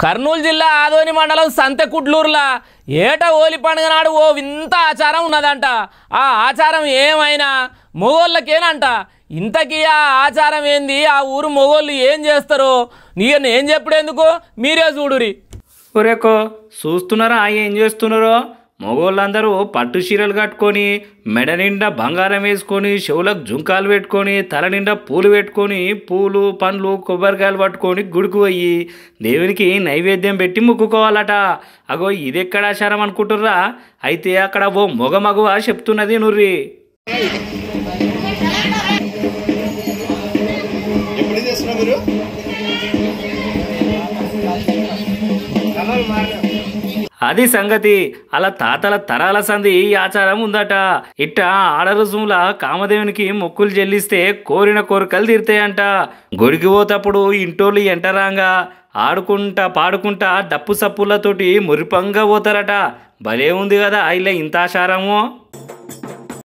కర్నూలు జిల్లా ఆదోని మండలం సంతెకుట్లూరులా ఏట ఓలి పండుగ నాడు ఓ వింత ఆచారం ఉన్నదంట ఆ ఆచారం ఏమైనా మొగోళ్ళకేనంట ఇంతకీ ఆ ఆచారం ఏంది ఆ ఊరు మొగోళ్ళు ఏం చేస్తారో నేను ఏం చెప్పడేందుకు మీరే చూడురి ఒరేకో చూస్తున్నారా ఏం చేస్తున్నారో మగోళ్ళందరూ పట్టు చీరలు కట్టుకొని మెడ నిండా బంగారం వేసుకొని చెవులకు జుంకాలు పెట్టుకొని తల నిండా పూలు పెట్టుకొని పూలు పండ్లు కొబ్బరికాయలు పట్టుకొని గుడికి పోయి దేవునికి నైవేద్యం పెట్టి మొక్కుకోవాలట అగో ఇది ఎక్కడ ఆచారం అనుకుంటుర్రా అయితే అక్కడ ఓ మొగ మగువ చెప్తున్నది నుర్రి ఎప్పుడు చేస్తున్నా మీరు అది సంగతి అలా తాతల తరాల సంది ఈ ఆచారం ఉందట ఇట్ట ఆడరుసుముల కామదేవునికి మొక్కులు చెల్లిస్తే కోరిన కోరికలు తీరుతాయంట గుడికి పోతప్పుడు ఇంటోళ్ళు ఎంటరాంగా ఆడుకుంటా పాడుకుంటా డప్పు సప్పులతోటి మురిపంగా పోతారట భలే ఉంది కదా ఇలా ఇంత ఆచారము